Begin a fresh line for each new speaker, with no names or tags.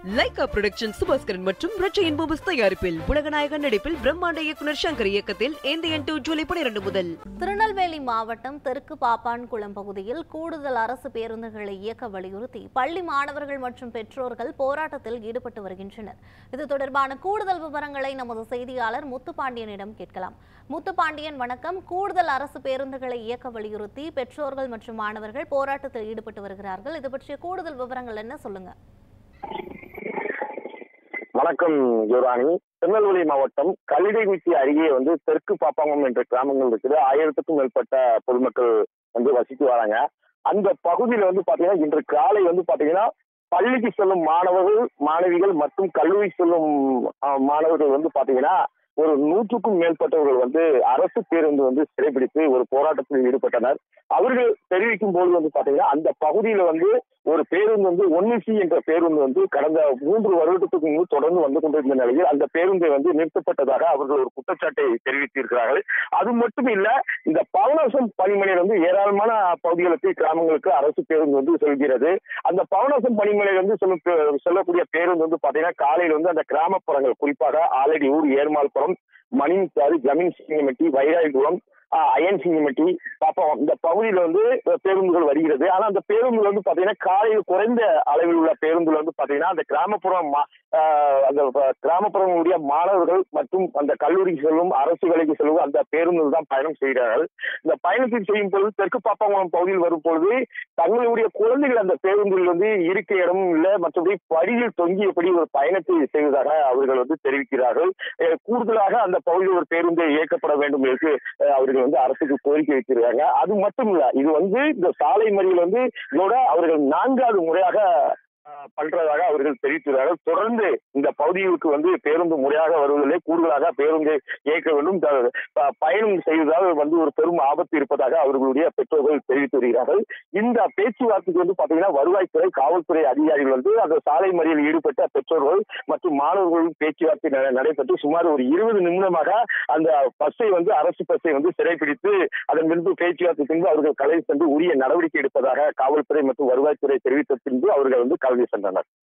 Lyca production Subaskaran மற்றும் ரச்சையின் பூபஸ் தயாரிப்பில் உலகநாயகன் நடிப்பில் பிரம்மாண்ட இயக்குனர் சங்கர் இயக்கத்தில் இந்தியன் டூ ஜூலை பனிரெண்டு முதல்
திருநெல்வேலி மாவட்டம் தெற்கு பாப்பான்குளம் பகுதியில் கூடுதல் அரசு பேருந்துகளை இயக்க வலியுறுத்தி பள்ளி மாணவர்கள் மற்றும் பெற்றோர்கள் போராட்டத்தில் ஈடுபட்டு வருகின்றனர் இது தொடர்பான கூடுதல் விவரங்களை நமது செய்தியாளர் முத்துப்பாண்டியனிடம் கேட்கலாம் முத்துப்பாண்டியன் வணக்கம் கூடுதல் அரசு பேருந்துகளை இயக்க வலியுறுத்தி பெற்றோர்கள் மற்றும் மாணவர்கள் போராட்டத்தில் ஈடுபட்டு வருகிறார்கள் இது பற்றிய கூடுதல் விவரங்கள் என்ன சொல்லுங்க
வணக்கம் யுவராணி திருநெல்வேலி மாவட்டம் கல்லிடைக்குச்சி அருகே வந்து தெற்கு பாப்பாங்கம் என்ற கிராமங்கள் இருக்குது ஆயிரத்துக்கும் மேற்பட்ட பொதுமக்கள் வந்து வசித்து வராங்க அந்த பகுதியில வந்து பாத்தீங்கன்னா இன்று காலை வந்து பாத்தீங்கன்னா பள்ளிக்கு செல்லும் மாணவர்கள் மாணவிகள் மற்றும் கல்லூரி செல்லும் அஹ், மாணவர்கள் வந்து பாத்தீங்கன்னா ஒரு நூற்றுக்கும் மேற்பட்டவர்கள் வந்து அரசு பேருந்து வந்து சிறைபிடித்து ஒரு போராட்டத்தில் ஈடுபட்டனர் அவர்கள் தெரிவிக்கும் போது வந்து பாத்தீங்கன்னா அந்த பகுதியில வந்து ஒரு பேருந்து வந்து ஒன்னிசி என்ற பேருந்து வந்து கடந்த மூன்று வருடத்துக்கு முன்பு தொடர்ந்து வந்து கொண்டிருந்த நிலையில் அந்த பேருந்தை வந்து நிறுத்தப்பட்டதாக அவர்கள் ஒரு குற்றச்சாட்டை தெரிவித்திருக்கிறார்கள் அது மட்டும் இல்ல இந்த பவனசம் பணிமனை வந்து ஏராளமான பகுதிகளுக்கு கிராமங்களுக்கு அரசு பேருந்து வந்து செல்கிறது அந்த பவனசம் பணிமனை வந்து செல்லும் பே- செல்லக்கூடிய பேருந்து வந்து பாத்தீங்கன்னா காலையில் வந்து அந்த கிராமப்புறங்கள் குறிப்பாக ஆலடியூர் ஏர்மால்புரம் மணிமுத்தாறு ஜமீன் சிங்கமெட்டி வைராய்புரம் ஆஹ், அயன் சிங்கமெட்டி பாப்பம் இந்த பகுதியில் வந்து அஹ், பேருந்துகள் வருகிறது ஆனா அந்த பேருந்துகள் வந்து பாத்தீங்கன்னா காலையில் குறைந்த அளவில் உள்ள பேருந்துகள் வந்து பாத்தீங்கன்னா அந்த கிராமப்புறம் மா- ஆஹ், அந்த ப- கிராமப்புறங்களுடைய மாணவர்கள் மற்றும் அந்த கல்லூரிக்கு செல்லும் அரசு வேலைக்கு செல்லும் அந்த பேருந்துகள் தான் பயணம் செய்கிறார்கள் இந்த பயணத்தில் செய்யும் பொழுது தெற்கு பாப்பாங்குளம் பகுதியில் வரும் பொழுது தங்களுடைய குழந்தைகள் அந்த பேருந்தில் வந்து இருக்க இடமும் இல்லை மற்றபடி படியில் தொங்கியபடி ஒரு பயணத்தை செய்வதாக அவர்கள் வந்து தெரிவிக்கிறார்கள் அஹ் கூடுதலாக அந்த பகுதியில் ஒரு பேருந்து இயக்கப்பட வேண்டும் என்று அஹ், அவர்கள் வந்து அரசுக்கு கோரிக்கை வைக்கிறாங்க அது மட்டும் இல்ல இது வந்து இந்த சாலை மறியல் வந்து இதோட அவர்கள் நான்காவது முறையாக அஹ், பண்றதாக அவர்கள் தெரிவித்துள்ளார்கள் தொடர்ந்து இந்த பகுதிகளுக்கு வந்து பேருந்து முறையாக வருவதில்லை கூடுதலாக பேருந்து இயக்க வேண்டும் த- ப- பயணம் செய்வதால் வந்து ஒரு பெரும் ஆபத்து இருப்பதாக அவர்களுடைய பெற்றோர்கள் தெரிவித்து வருகிறார்கள் இந்த பேச்சுவார்த்தைக்கு வந்து பாத்தீங்கன்னா வருவாய்த்துறை காவல்துறை அதிகாரிகள் வந்து அந்த சாலை மறியலில் ஈடுபட்ட பெற்றோர்கள் மற்றும் மாணவர்களும் பேச்சுவார்த்தை நட- நடைபெற்று சுமார் ஒரு இருபது நிமிடமாக அந்த பஸ்ஸை வந்து அரசு பஸ்ஸை வந்து சிறைப்பிடித்து அதன் பின்பு பேச்சுவார்த்தை பின்பு அவர்கள் கலை சென்று உரிய நடவடிக்கை எடுப்பதாக காவல்துறை மற்றும் வருவாய்த்துறை தெரிவித்த பின்பு அவர்கள் வந்து கல்வி சென்றனர்